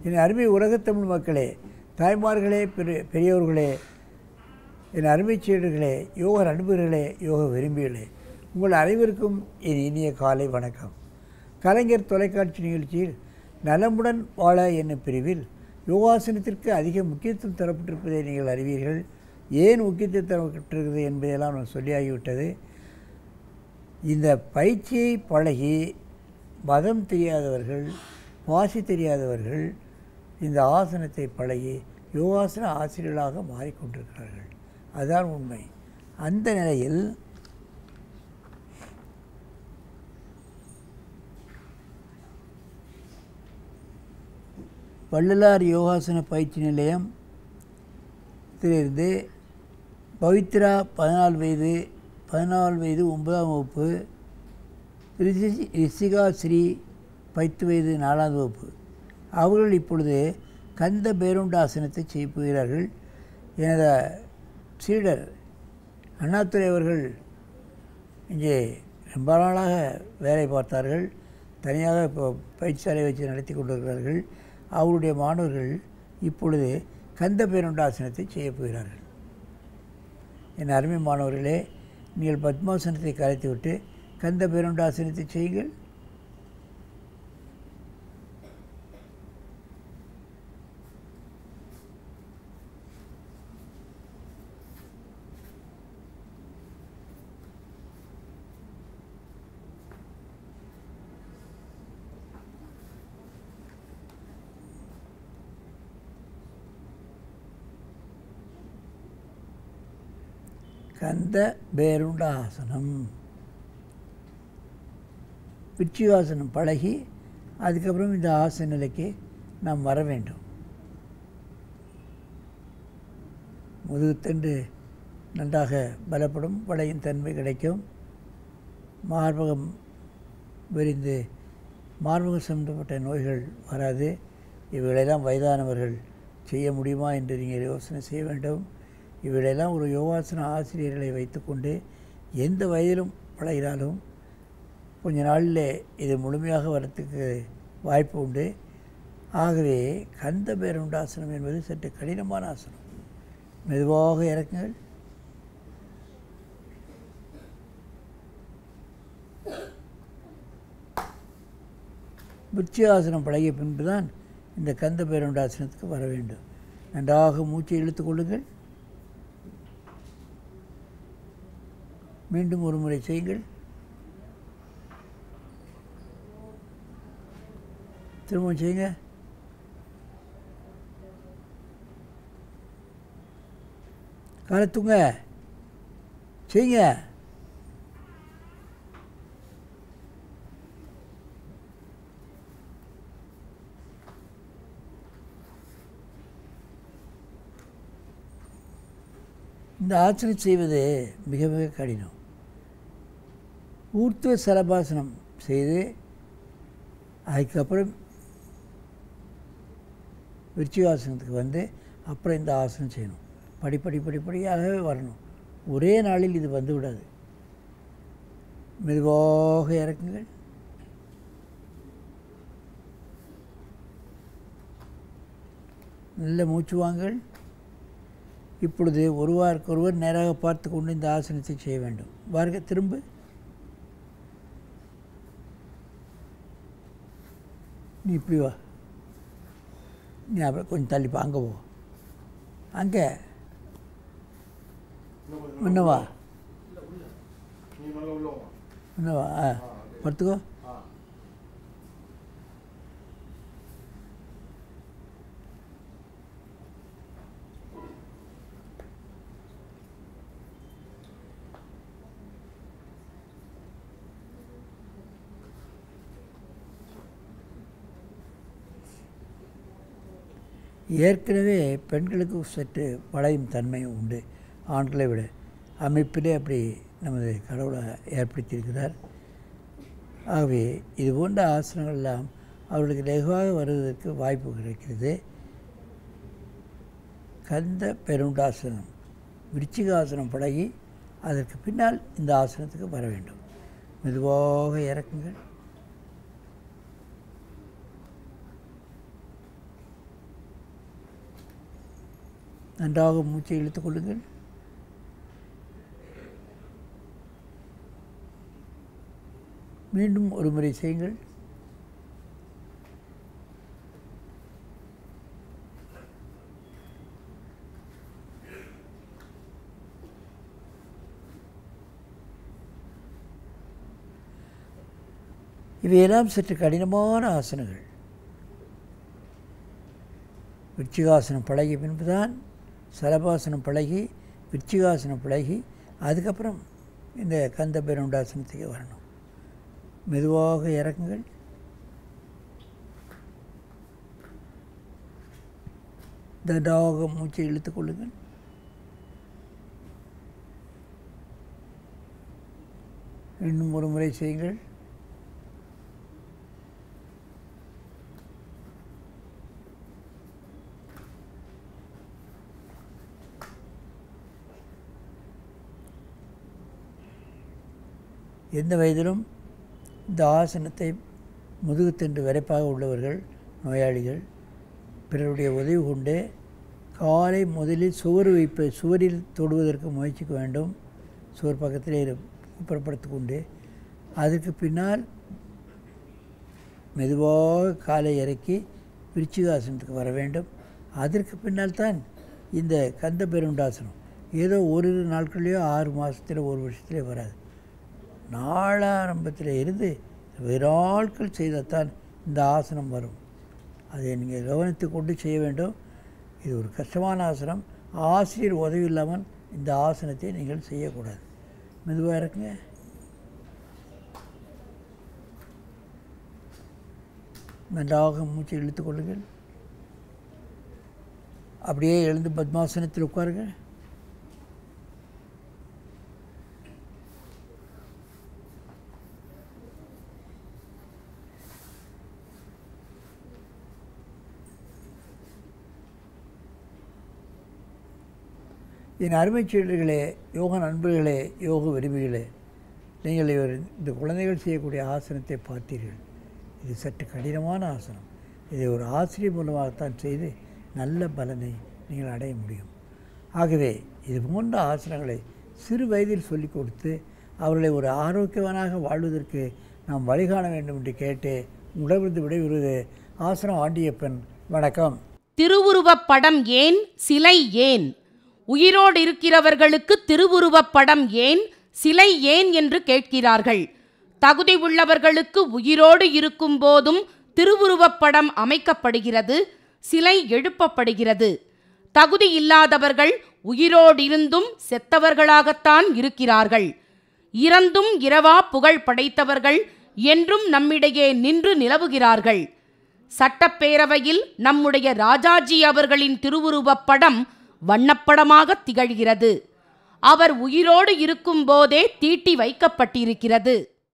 என் அருமை உலகத்தமிழ் மக்களே தாய்மார்களே பெரிய பெரியவர்களே என் அருமை சீடர்களே யோக நண்பர்களே யோக விரும்பிகளே உங்கள் அனைவருக்கும் என் இனிய காலை வணக்கம் கலைஞர் தொலைக்காட்சி நிகழ்ச்சியில் நலமுடன் வாழ என்னும் பிரிவில் யோகாசனத்திற்கு அதிக முக்கியத்துவம் தரப்பட்டிருப்பதை நீங்கள் அறிவீர்கள் ஏன் முக்கியத்துவம் தரப்பட்டிருக்கிறது என்பதையெல்லாம் நான் சொல்லியாகிவிட்டது இந்த பயிற்சியை பழகி மதம் தெரியாதவர்கள் வாசி தெரியாதவர்கள் இந்த ஆசனத்தை பழகி யோகாசன ஆசிரியர்களாக மாறிக்கொண்டிருக்கிறார்கள் அதுதான் உண்மை அந்த நிலையில் வள்ளலார் யோகாசன பயிற்சி நிலையம் இதிலிருந்து பவித்ரா பதினாலு வயது பதினாலு வயது ஒன்பதாம் வகுப்பு ரிஷி ரிஷிகா ஸ்ரீ பத்து வயது நாலாவது வகுப்பு அவர்கள் இப்பொழுது கந்த பேருண்டாசனத்தை செய்ய போகிறார்கள் எனது சீடர் அண்ணாதுரை அவர்கள் இங்கே ரொம்ப நாளாக வேலை பார்த்தார்கள் தனியாக இப்போ பயிற்சியாலை வச்சு நடத்தி கொண்டிருக்கிறார்கள் அவருடைய மாணவர்கள் இப்பொழுது கந்த பேருண்டாசனத்தை செய்ய போகிறார்கள் என் அருமை மாணவர்களே நீங்கள் பத்மாசனத்தை கலைத்துவிட்டு கந்த பேருண்டாசனத்தை செய்யுங்கள் கந்த பேருண்டாசனம் பிச்சிவாசனம் பழகி அதுக்கப்புறம் இந்த ஆசன நிலைக்கு நாம் வர வேண்டும் முதுகுத்தண்டு நன்றாக பலப்படும் வளையின் தன்மை கிடைக்கும் மார்பகம் விரிந்து மார்பகம் சம்பந்தப்பட்ட நோய்கள் வராது இவைகளெல்லாம் வயதானவர்கள் செய்ய முடியுமா என்று நீங்கள் யோசனை செய்ய வேண்டும் இவைகளெல்லாம் ஒரு யோகாசன ஆசிரியர்களை வைத்துக்கொண்டு எந்த வயதிலும் பழகினாலும் கொஞ்ச நாளில் இது முழுமையாக வரத்துக்கு வாய்ப்பு உண்டு ஆகவே கந்த பேருண்டாசனம் என்பது சற்று கடினமான ஆசனம் மெதுவாக இறக்குங்கள் ஆசனம் பழகிய பின்பு தான் இந்த கந்த பேருண்டாசனத்துக்கு வர வேண்டும் நன்றாக மூச்சை இழுத்துக் கொள்ளுங்கள் மீண்டும் ஒரு முறை செய்யுங்கள் திரும்பவும் செய்யுங்க காலத்துங்க செய்யுங்க இந்த ஆசனம் செய்வது மிக மிக கடினம் ஊர்த்துவ சலபாசனம் செய்து அதுக்கப்புறம் விருச்சிகாசனத்துக்கு வந்து அப்புறம் இந்த ஆசனம் செய்யணும் படிப்படி படிப்படியாகவே வரணும் ஒரே நாளில் இது வந்து விடாது மெதுவாக இறக்குங்கள் நல்ல மூச்சு வாங்கள் இப்பொழுது ஒருவருக்கொருவர் நேராக பார்த்து கொண்டு இந்த ஆசனத்தை செய்ய வேண்டும் வாருங்க திரும்ப நீ இப்படி வா நீ அப்புறம் கொஞ்சம் தள்ளிப்பா அங்கே போ அங்கே முன்னவா முன்னவா ஆ படுத்துக்கோ ஏற்கனவே பெண்களுக்கு சற்று வளையும் தன்மையும் உண்டு ஆண்களை விட அமைப்பிலே அப்படி நமது கடவுளை ஏற்படுத்தியிருக்கிறார் ஆகவே இது போன்ற ஆசனங்கள் எல்லாம் அவர்களுக்கு லெகுவாக வருவதற்கு வாய்ப்பு கிடைக்கிறது கந்த பெருண்டாசனம் விருச்சிகாசனம் பழகி அதற்கு பின்னால் இந்த ஆசனத்துக்கு வர வேண்டும் மெதுவாக இறக்குங்கள் நன்றாக மூச்சை இழுத்துக் கொள்ளுங்கள் மீண்டும் ஒரு முறை செய்யுங்கள் இவையெல்லாம் சற்று கடினமான ஆசனங்கள் விருச்சிகாசனம் பழகிய பின்புதான் சலபாசனம் பழகி விருச்சிகாசனம் பழகி அதுக்கப்புறம் இந்த கந்த பேருண்டாசனத்துக்கு வரணும் மெதுவாக இறக்குங்கள் தண்டாக மூச்சை இழுத்துக் கொள்ளுங்கள் இன்னும் ஒரு முறை செய்யுங்கள் எந்த வயதிலும் இந்த ஆசனத்தை முதுகுத்தண்டு விரைப்பாக உள்ளவர்கள் நோயாளிகள் பிறருடைய உதவி கொண்டு காலை முதலில் சுவர் வைப்ப சுவரில் தொடுவதற்கு முயற்சிக்க வேண்டும் சுவர் பக்கத்திலே இரு- புறப்படுத்திக் கொண்டு அதற்கு பின்னால் மெதுவாக காலை இறக்கி விருச்சிகாசனத்துக்கு வர வேண்டும் அதற்கு பின்னால் தான் இந்த கந்த பெருண்டாசனம் ஏதோ ஒரு நாட்கள்லையோ ஆறு மாதத்தில் ஒரு வருஷத்துலேயோ வராது நாளாரம்பத்தில் இருந்து வெகு நாட்கள் செய்தால்தான் இந்த ஆசனம் வரும் அதை நீங்கள் கவனித்து கொண்டு செய்ய வேண்டும் இது ஒரு கஷ்டமான ஆசனம் ஆசிரியர் உதவி இல்லாமல் இந்த ஆசனத்தை நீங்கள் செய்யக்கூடாது மெதுவாக இருக்குங்க நன்றாக மூச்சை இழுத்துக் கொள்ளுங்கள் அப்படியே எழுந்து பத்மாசனத்தில் உட்காருங்க என் அருமைச் சீடர்களே யோக நண்பர்களே யோக விரும்பிகளே நீங்கள் இவர் இந்த குழந்தைகள் செய்யக்கூடிய ஆசனத்தை பார்த்தீர்கள் இது சற்று கடினமான ஆசனம் இதை ஒரு ஆசிரியர் மூலமாகத்தான் செய்து நல்ல பலனை நீங்கள் அடைய முடியும் ஆகவே இது போன்ற ஆசனங்களை சிறு வயதில் சொல்லிக் கொடுத்து அவர்களை ஒரு ஆரோக்கியவானாக வாழ்வதற்கு நாம் வழிகாண வேண்டும் என்று கேட்டு உடவிருந்து விடைபெறுவது ஆசனம் ஆண்டியப்பன் வணக்கம் திருவுருவப் படம் ஏன் சிலை ஏன் உயிரோடு இருக்கிறவர்களுக்கு திருவுருவப் படம் ஏன் சிலை ஏன் என்று கேட்கிறார்கள் தகுதி உள்ளவர்களுக்கு உயிரோடு இருக்கும் போதும் திருவுருவப் படம் அமைக்கப்படுகிறது சிலை எழுப்பப்படுகிறது தகுதி இல்லாதவர்கள் உயிரோடிருந்தும் செத்தவர்களாகத்தான் இருக்கிறார்கள் இறந்தும் இரவா புகழ் படைத்தவர்கள் என்றும் நம்மிடையே நின்று நிலவுகிறார்கள் சட்டப்பேரவையில் நம்முடைய ராஜாஜி அவர்களின் திருவுருவப் படம் வண்ணப்படமாக திகழ்கிறது அவர் உயிரோடு இருக்கும்போதே தீட்டி வைக்கப்பட்டிருக்கிறது